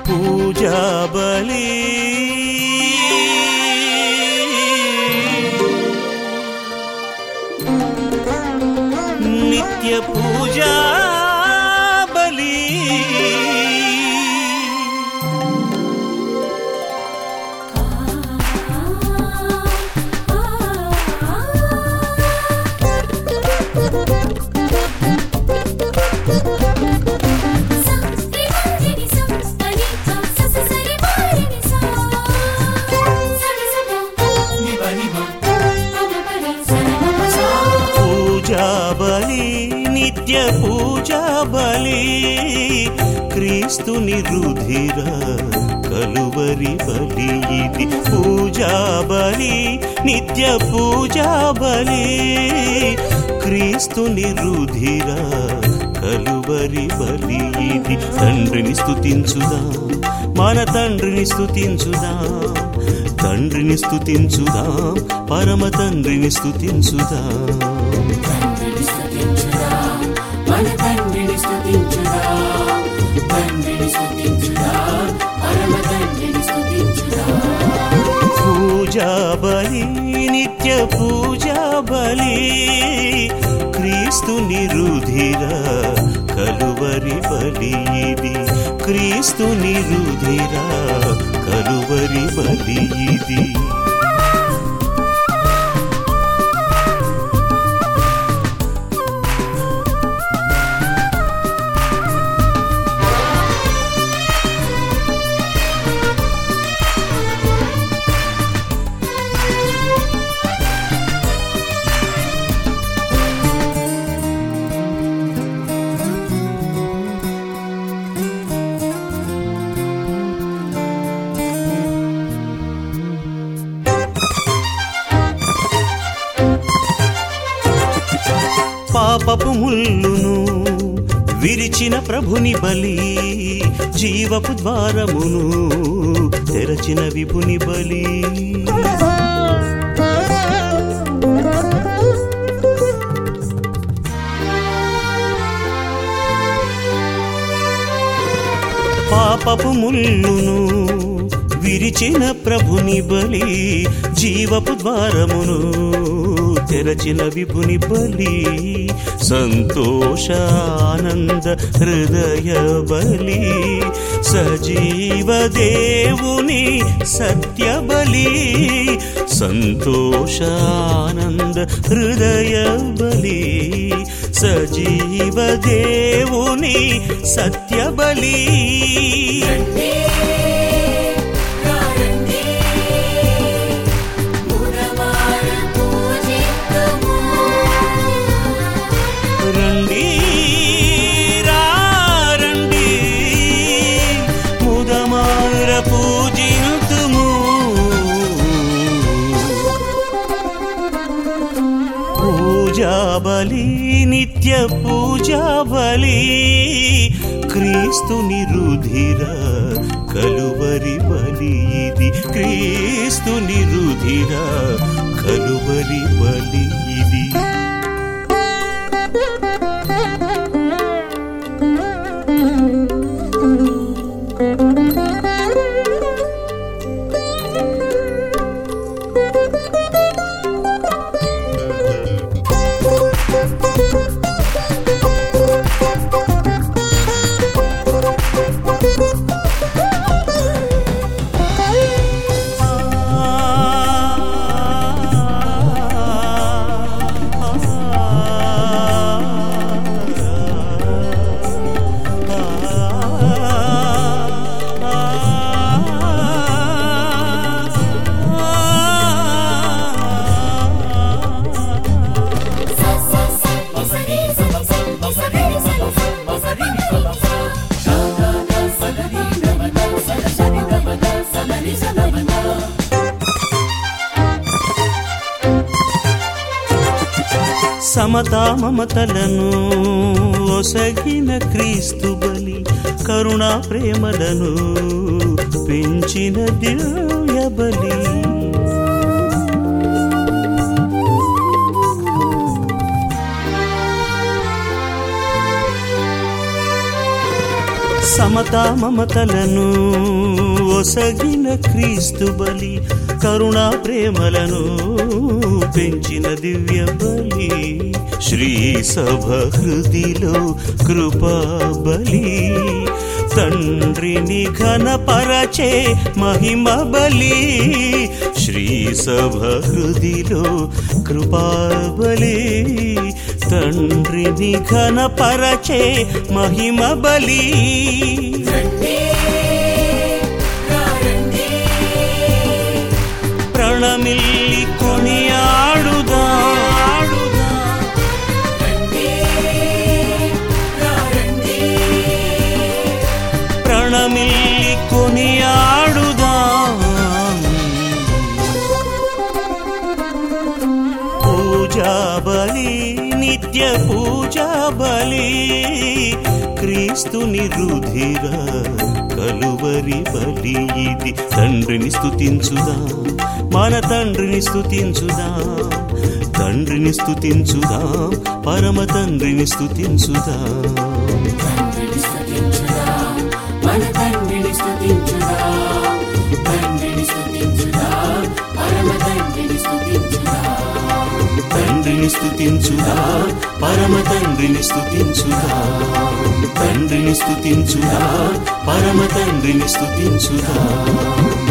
పూజా బలి నిత్య పూజా బలి పూజా బలి నిత్య పూజా బలి క్రీస్తుని రుధిర కలువరి బలి ఇది పూజా బలి నిత్య పూజా బలి క్రీస్తుని రుధిర కలువరి బలి ఇది తండ్రిని స్తుతించుదా మన తండ్రిని స్తుతించుదా తండ్రిని స్తుతించుదా పరమ తండ్రిని స్తుతించుదా మన తండ్రిని స్తుతించుదా తండ్రిని స్తుతించుదా పరమ తండ్రిని స్తుతించుదా పూజా బలి నిత్య పూజా బలి క్రీస్తుని రుధిర కలువరి బలి ఇది క్రీస్తుని రుధిర కలువరి బలి ఇది పాపపు ముల్లును విరిచిన ప్రభుని బలి జీవపు ద్వారమును తెరచిన విపుని బలి పాపపు ముల్లును విరిచిన ప్రభుని బలి జీవపు ద్వారమును తెరచిన విభుని బలి సంతోషానంద హృదయ బలి సజీవ దేవుని సత్య బలి సంతోషానంద హృదయ బలి సజీవ దేవుని సత్య బలి రండి రండి మురమార పూజిద్దుము రండి రా రండి ముదమార పూజింతుము పూజా బలి నిత్య పూజా బలి క్రీస్తుని రుధిర కలువరి బలి ఇది క్రీస్తుని రుధిర కలువరి బలి ఇది స స స ఇసరి సరి స ఇసరి సరి స ఇసరి సరి స స గ గ సగరి గ గ స గ సరి గ గ సగరి సగరి గ సమతా మమతలను ఒసగిన క్రీస్తు బలి కరుణా ప్రేమలను పెంచిన దివ్య బలి సమతా మమతలను ఒసగిన క్రీస్తు బలి కరుణా ప్రేమలను పెంచిన దివ్య బలి శ్రీ సభ హృదిలో కృపా బలి తండ్రిని ఘనపరచే మహిమ బలి శ్రీ సభ హృదిలో కృపా బలి తండ్రిని ఘనపరచే మహిమ బలి రండి రండి ప్రణమిల్లి కొనియాడుదా రండి రండి ప్రణమిల్లి కొనియాడుదా పూజా బలి నిత్య పూజా బలి క్రీస్తుని రుధిర కలువరి బలి ఇది తండ్రిని స్తుతించుదా మన తండ్రిని స్తుతించుదా తండ్రిని స్తుతించుదా పరమ తండ్రిని స్తుతించుదా తండ్రిని స్తుతించుదా మన తండ్రిని స్తుతించుదా తండ్రిని స్తుతించుదా పరమ తండ్రిని స్తుతించుదా తండ్రిని స్తుతించుదా పరమ తండ్రిని స్తుతించుదా తండ్రిని స్తుతించుదా పరమ తండ్రిని స్తుతించుదా